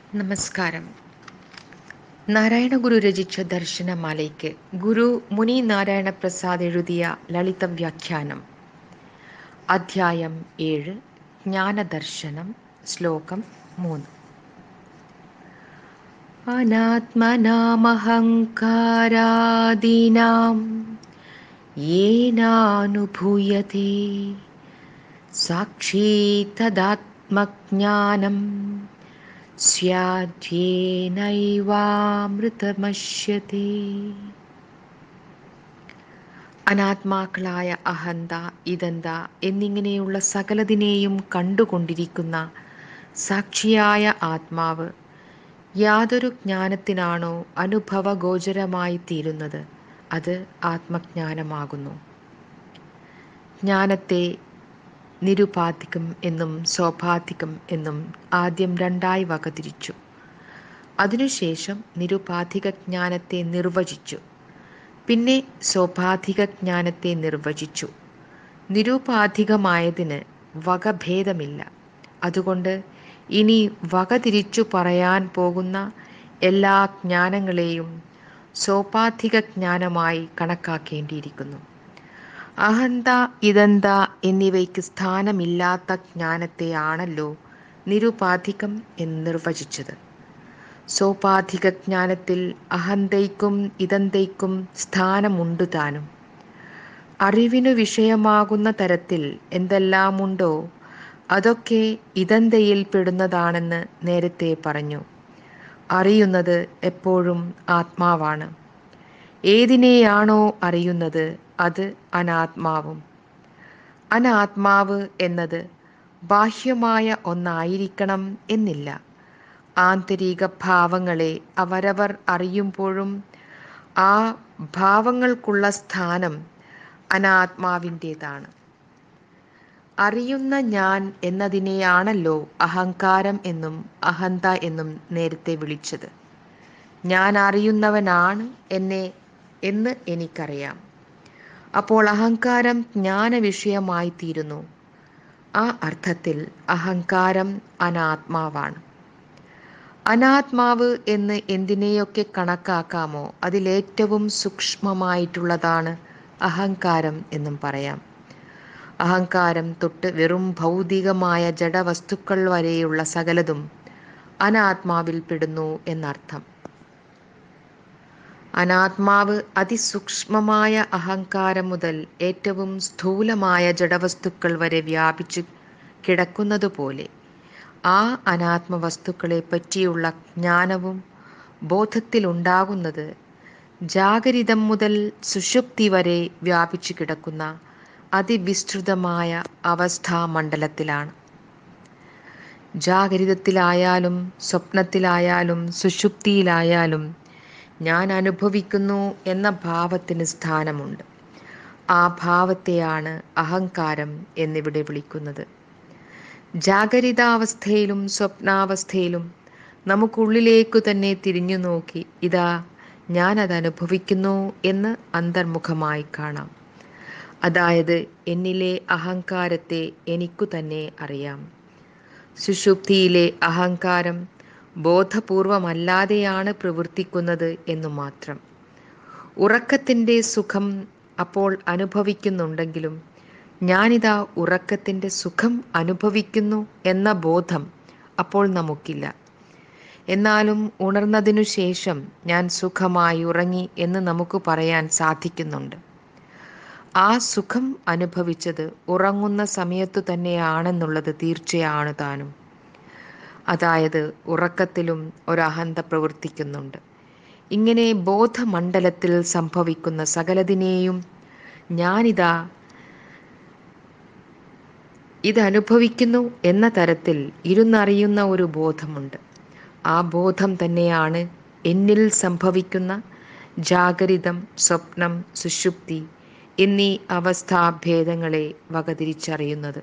നമസ്കാരം നാരായണ ഗുരു രചിച്ച ദർശനമാലയ്ക്ക് ഗുരു മുനി നാരായണ പ്രസാദ് എഴുതിയ ലളിത വ്യാഖ്യാനം അധ്യായം ഏഴ് ജ്ഞാനദർശനം ശ്ലോകം മൂന്ന് അനാത്മനാമഹങ്കാരാദീനാം യേനാനുഭൂയത്തെ സാക്ഷി തദാത്മജ്ഞാനം സ്യാധ്യേനൈവാമൃതമശ്യത്തെ അനാത്മാക്കളായ അഹന്ത ഇതന്ത എന്നിങ്ങനെയുള്ള സകലതിനെയും കണ്ടുകൊണ്ടിരിക്കുന്ന സാക്ഷിയായ ആത്മാവ് യാതൊരു ജ്ഞാനത്തിനാണോ അനുഭവഗോചരമായി തീരുന്നത് അത് ആത്മജ്ഞാനമാകുന്നു ജ്ഞാനത്തെ നിരുപാധികം എന്നും സ്വാഭാധികം എന്നും ആദ്യം രണ്ടായി വകതിരിച്ചു അതിനുശേഷം നിരുപാധിക ജ്ഞാനത്തെ നിർവചിച്ചു പിന്നെ സ്വാഭാധിക ജ്ഞാനത്തെ നിർവചിച്ചു നിരുപാധികമായതിന് വകഭേദമില്ല അതുകൊണ്ട് ഇനി വകതിരിച്ചു പറയാൻ പോകുന്ന എല്ലാ ജ്ഞാനങ്ങളെയും സോപാധിക ജ്ഞാനമായി കണക്കാക്കേണ്ടിയിരിക്കുന്നു അഹന്ത ഇതന്ത എന്നിവയ്ക്ക് സ്ഥാനമില്ലാത്ത ജ്ഞാനത്തെയാണല്ലോ നിരുപാധികം എന്ന് നിർവചിച്ചത് സോപാധിക ജ്ഞാനത്തിൽ അഹന്തയ്ക്കും ഇതന്തയ്ക്കും സ്ഥാനമുണ്ട് താനും അറിവിനു വിഷയമാകുന്ന തരത്തിൽ എന്തെല്ലാമുണ്ടോ അതൊക്കെ ഇതന്തയിൽ പെടുന്നതാണെന്ന് നേരത്തെ പറഞ്ഞു അറിയുന്നത് എപ്പോഴും ആത്മാവാണ് ഏതിനെയാണോ അറിയുന്നത് അത് അനാത്മാവും അനാത്മാവ് എന്നത് ബാഹ്യമായ ഒന്നായിരിക്കണം എന്നില്ല ആന്തരിക ഭാവങ്ങളെ അവരവർ അറിയുമ്പോഴും ആ ഭാവങ്ങൾക്കുള്ള സ്ഥാനം അനാത്മാവിൻ്റേതാണ് അറിയുന്ന ഞാൻ എന്നതിനെയാണല്ലോ അഹങ്കാരം എന്നും അഹന്ത എന്നും നേരത്തെ വിളിച്ചത് ഞാൻ അറിയുന്നവനാണ് എന്നെ എന്ന് എനിക്കറിയാം അപ്പോൾ അഹങ്കാരം ജ്ഞാന വിഷയമായി തീരുന്നു ആ അർത്ഥത്തിൽ അഹങ്കാരം അനാത്മാവാണ് അനാത്മാവ് എന്ന് എന്തിനെയൊക്കെ കണക്കാക്കാമോ അതിലേറ്റവും സൂക്ഷ്മമായിട്ടുള്ളതാണ് അഹങ്കാരം എന്നും പറയാം അഹങ്കാരം തൊട്ട് വെറും ഭൗതികമായ ജഡവസ്തുക്കൾ വരെയുള്ള സകലതും അനാത്മാവിൽ പെടുന്നു എന്നർത്ഥം അനാത്മാവ് അതിസൂക്ഷ്മമായ അഹങ്കാരം മുതൽ ഏറ്റവും സ്ഥൂലമായ ജഡവസ്തുക്കൾ വരെ വ്യാപിച്ചു കിടക്കുന്നതുപോലെ ആ അനാത്മ വസ്തുക്കളെ പറ്റിയുള്ള ജ്ഞാനവും ബോധത്തിലുണ്ടാകുന്നത് ജാഗരിതം മുതൽ സുഷുപ്തി വരെ വ്യാപിച്ചു കിടക്കുന്ന അതിവിസ്തൃതമായ അവസ്ഥാമണ്ഡലത്തിലാണ് ജാഗരിതത്തിലായാലും സ്വപ്നത്തിലായാലും സുഷുപ്തിയിലായാലും ഞാൻ അനുഭവിക്കുന്നു എന്ന ഭാവത്തിന് സ്ഥാനമുണ്ട് ആ ഭാവത്തെയാണ് അഹങ്കാരം എന്നിവിടെ വിളിക്കുന്നത് ജാഗരിതാവസ്ഥയിലും സ്വപ്നാവസ്ഥയിലും നമുക്കുള്ളിലേക്കു തന്നെ തിരിഞ്ഞു നോക്കി ഇതാ ഞാനത് അനുഭവിക്കുന്നു എന്ന് അന്തർമുഖമായി കാണാം അതായത് എന്നിലെ അഹങ്കാരത്തെ എനിക്കു തന്നെ അറിയാം സുഷുപ്തിയിലെ അഹങ്കാരം ബോധപൂർവമല്ലാതെയാണ് പ്രവർത്തിക്കുന്നത് എന്നു മാത്രം ഉറക്കത്തിൻ്റെ സുഖം അപ്പോൾ അനുഭവിക്കുന്നുണ്ടെങ്കിലും ഞാനിതാ ഉറക്കത്തിൻ്റെ സുഖം അനുഭവിക്കുന്നു എന്ന ബോധം അപ്പോൾ നമുക്കില്ല എന്നാലും ഉണർന്നതിനു ശേഷം ഞാൻ സുഖമായി ഉറങ്ങി എന്ന് നമുക്ക് പറയാൻ സാധിക്കുന്നുണ്ട് ആ സുഖം അനുഭവിച്ചത് ഉറങ്ങുന്ന സമയത്തു തന്നെയാണെന്നുള്ളത് തീർച്ചയാണ് താനും അതായത് ഉറക്കത്തിലും ഒരഹന്ത പ്രവർത്തിക്കുന്നുണ്ട് ഇങ്ങനെ ബോധമണ്ഡലത്തിൽ സംഭവിക്കുന്ന സകലതിനെയും ഞാനിതാ ഇതനുഭവിക്കുന്നു എന്ന തരത്തിൽ ഇരുന്നറിയുന്ന ഒരു ബോധമുണ്ട് ആ ബോധം തന്നെയാണ് എന്നിൽ സംഭവിക്കുന്ന ജാഗരിതം സ്വപ്നം സുഷുപ്തി എന്നീ അവസ്ഥാഭേദങ്ങളെ വകതിരിച്ചറിയുന്നത്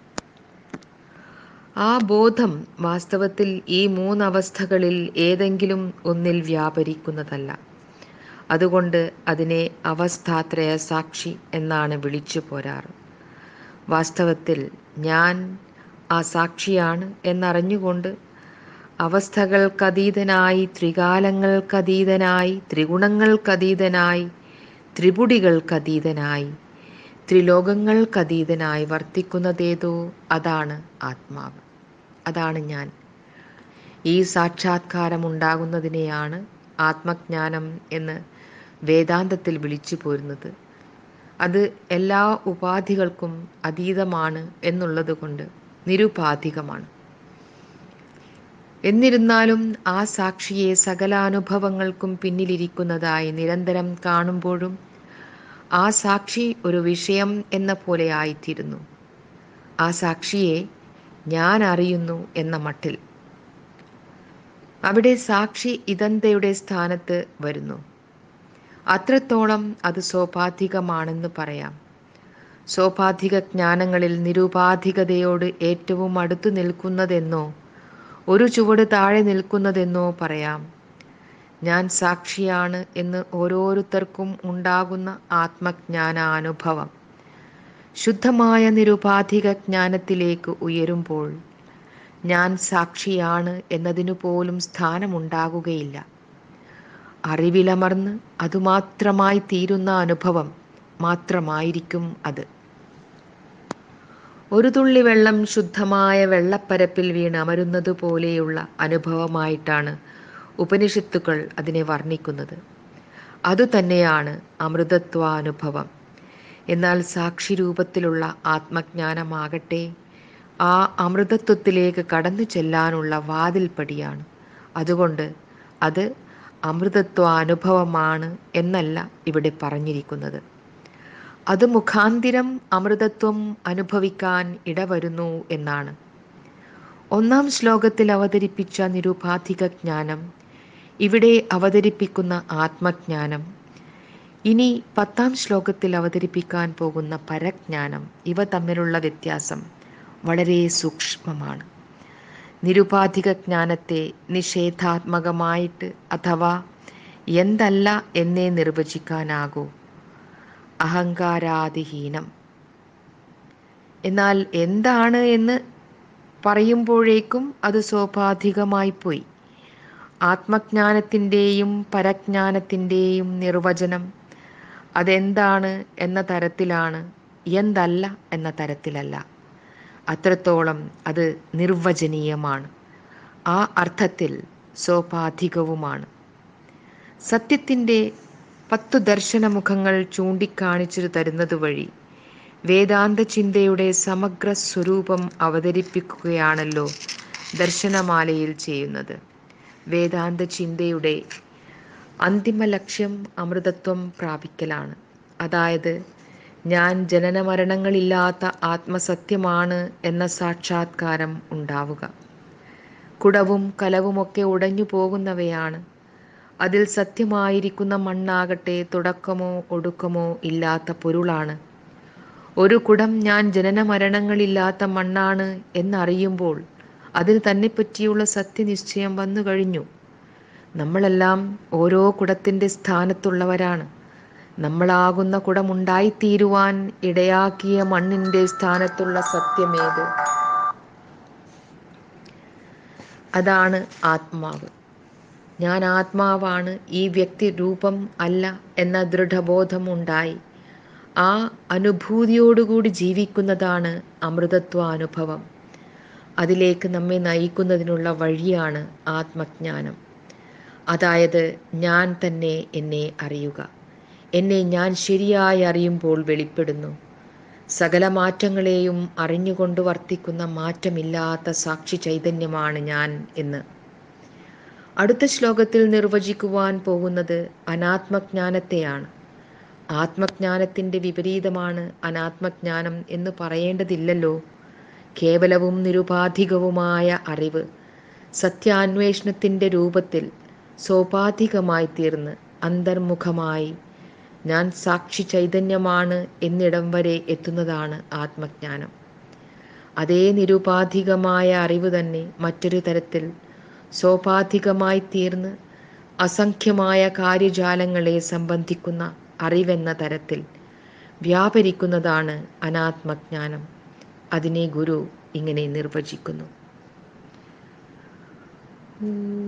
ആ ബോധം വാസ്തവത്തിൽ ഈ മൂന്നവസ്ഥകളിൽ ഏതെങ്കിലും ഒന്നിൽ വ്യാപരിക്കുന്നതല്ല അതുകൊണ്ട് അതിനെ അവസ്ഥാത്രയ സാക്ഷി എന്നാണ് വിളിച്ചു പോരാറ് വാസ്തവത്തിൽ ഞാൻ ആ സാക്ഷിയാണ് എന്നറിഞ്ഞുകൊണ്ട് അവസ്ഥകൾക്കതീതനായി ത്രികാലങ്ങൾക്കതീതനായി ത്രിഗുണങ്ങൾക്കതീതനായി ത്രിപുടികൾക്കതീതനായി ത്രിലോകങ്ങൾക്കതീതനായി വർത്തിക്കുന്നതേതോ അതാണ് ആത്മാവ് അതാണ് ഞാൻ ഈ സാക്ഷാത്കാരം ഉണ്ടാകുന്നതിനെയാണ് ആത്മജ്ഞാനം എന്ന് വേദാന്തത്തിൽ വിളിച്ചു പോരുന്നത് അത് എല്ലാ ഉപാധികൾക്കും അതീതമാണ് എന്നുള്ളത് കൊണ്ട് നിരുപാധികമാണ് എന്നിരുന്നാലും ആ സാക്ഷിയെ സകല അനുഭവങ്ങൾക്കും പിന്നിലിരിക്കുന്നതായി നിരന്തരം കാണുമ്പോഴും ആ സാക്ഷി ഒരു വിഷയം എന്ന പോലെ ആയിത്തീരുന്നു ആ സാക്ഷിയെ ഞാൻ അറിയുന്നു എന്ന മട്ടിൽ അവിടെ സാക്ഷി ഇതന്തയുടെ സ്ഥാനത്ത് വരുന്നു അത്രത്തോളം അത് സോപാധികമാണെന്ന് പറയാം സോപാധിക ജ്ഞാനങ്ങളിൽ നിരുപാധികതയോട് ഏറ്റവും അടുത്തു നിൽക്കുന്നതെന്നോ ഒരു ചുവട് താഴെ നിൽക്കുന്നതെന്നോ പറയാം ഞാൻ സാക്ഷിയാണ് എന്ന് ഓരോരുത്തർക്കും ഉണ്ടാകുന്ന ആത്മജ്ഞാനാനുഭവം ശുദ്ധമായ നിരുപാധിക ജ്ഞാനത്തിലേക്ക് ഉയരുമ്പോൾ ഞാൻ സാക്ഷിയാണ് എന്നതിനു പോലും സ്ഥാനമുണ്ടാകുകയില്ല അറിവിലമർന്ന് അതുമാത്രമായി തീരുന്ന അനുഭവം മാത്രമായിരിക്കും അത് ഒരു തുള്ളി വെള്ളം ശുദ്ധമായ വെള്ളപ്പരപ്പിൽ വീണ് അമരുന്നത് പോലെയുള്ള അനുഭവമായിട്ടാണ് ഉപനിഷത്തുക്കൾ അതിനെ വർണ്ണിക്കുന്നത് അതുതന്നെയാണ് അമൃതത്വാനുഭവം എന്നാൽ സാക്ഷി രൂപത്തിലുള്ള ആത്മജ്ഞാനമാകട്ടെ ആ അമൃതത്വത്തിലേക്ക് കടന്നു ചെല്ലാനുള്ള വാതിൽപ്പടിയാണ് അതുകൊണ്ട് അത് അമൃതത്വാനുഭവമാണ് എന്നല്ല ഇവിടെ പറഞ്ഞിരിക്കുന്നത് അത് മുഖാന്തിരം അമൃതത്വം അനുഭവിക്കാൻ ഇടവരുന്നു എന്നാണ് ഒന്നാം ശ്ലോകത്തിൽ അവതരിപ്പിച്ച നിരുപാധിക ജ്ഞാനം ഇവിടെ അവതരിപ്പിക്കുന്ന ആത്മജ്ഞാനം ഇനി പത്താം ശ്ലോകത്തിൽ അവതരിപ്പിക്കാൻ പോകുന്ന പരജ്ഞാനം ഇവ തമ്മിലുള്ള വ്യത്യാസം വളരെ സൂക്ഷ്മമാണ് നിരുപാധിക ജ്ഞാനത്തെ നിഷേധാത്മകമായിട്ട് അഥവാ എന്തല്ല എന്നേ നിർവചിക്കാനാകൂ അഹങ്കാരാതിഹീനം എന്നാൽ എന്താണ് എന്ന് പറയുമ്പോഴേക്കും അത് സോപാധികമായി പോയി ആത്മജ്ഞാനത്തിൻ്റെയും പരജ്ഞാനത്തിൻ്റെയും നിർവചനം അതെന്താണ് എന്ന തരത്തിലാണ് എന്തല്ല എന്ന തരത്തിലല്ല അത്രത്തോളം അത് നിർവചനീയമാണ് ആ അർത്ഥത്തിൽ സോപാധികവുമാണ് സത്യത്തിൻ്റെ പത്തു ദർശനമുഖങ്ങൾ ചൂണ്ടിക്കാണിച്ചു തരുന്നത് വഴി വേദാന്ത ചിന്തയുടെ സമഗ്ര സ്വരൂപം അവതരിപ്പിക്കുകയാണല്ലോ ദർശനമാലയിൽ ചെയ്യുന്നത് വേദാന്ത ചിന്തയുടെ അന്തിമ ലക്ഷ്യം അമൃതത്വം പ്രാപിക്കലാണ് അതായത് ഞാൻ ജനനമരണങ്ങളില്ലാത്ത ആത്മസത്യമാണ് എന്ന സാക്ഷാത്കാരം ഉണ്ടാവുക കുടവും കലവുമൊക്കെ ഉടഞ്ഞു പോകുന്നവയാണ് അതിൽ സത്യമായിരിക്കുന്ന മണ്ണാകട്ടെ തുടക്കമോ ഒടുക്കമോ ഇല്ലാത്ത പൊരുളാണ് ഒരു കുടം ഞാൻ ജനനമരണങ്ങളില്ലാത്ത മണ്ണാണ് എന്നറിയുമ്പോൾ അതിന് തന്നെ പറ്റിയുള്ള സത്യനിശ്ചയം വന്നു കഴിഞ്ഞു നമ്മളെല്ലാം ഓരോ കുടത്തിൻ്റെ സ്ഥാനത്തുള്ളവരാണ് നമ്മളാകുന്ന കുടമുണ്ടായിത്തീരുവാൻ ഇടയാക്കിയ മണ്ണിൻ്റെ സ്ഥാനത്തുള്ള സത്യമേത് അതാണ് ആത്മാവ് ഞാൻ ആത്മാവാണ് ഈ വ്യക്തി രൂപം അല്ല എന്ന ദൃഢബോധം ഉണ്ടായി ആ അനുഭൂതിയോടുകൂടി ജീവിക്കുന്നതാണ് അമൃതത്വാനുഭവം അതിലേക്ക് നമ്മെ നയിക്കുന്നതിനുള്ള വഴിയാണ് ആത്മജ്ഞാനം അതായത് ഞാൻ തന്നെ എന്നെ അറിയുക എന്നെ ഞാൻ ശരിയായി അറിയുമ്പോൾ വെളിപ്പെടുന്നു സകല മാറ്റങ്ങളെയും അറിഞ്ഞുകൊണ്ട് വർത്തിക്കുന്ന മാറ്റമില്ലാത്ത സാക്ഷി ചൈതന്യമാണ് ഞാൻ എന്ന് അടുത്ത ശ്ലോകത്തിൽ നിർവചിക്കുവാൻ പോകുന്നത് അനാത്മജ്ഞാനത്തെയാണ് ആത്മജ്ഞാനത്തിൻ്റെ വിപരീതമാണ് അനാത്മജ്ഞാനം എന്ന് പറയേണ്ടതില്ലല്ലോ കേവലവും നിരുപാധികവുമായ അറിവ് സത്യാന്വേഷണത്തിൻ്റെ രൂപത്തിൽ സോപാധികമായി തീർന്ന് അന്തർമുഖമായി ഞാൻ സാക്ഷി ചൈതന്യമാണ് എന്നിടം വരെ എത്തുന്നതാണ് ആത്മജ്ഞാനം അതേ നിരുപാധികമായ അറിവ് തന്നെ മറ്റൊരു തരത്തിൽ സോപാധികമായി തീർന്ന് അസംഖ്യമായ കാര്യജാലങ്ങളെ സംബന്ധിക്കുന്ന അറിവെന്ന തരത്തിൽ വ്യാപരിക്കുന്നതാണ് അനാത്മജ്ഞാനം അതിനെ ഗുരു ഇങ്ങനെ നിർവചിക്കുന്നു ഓം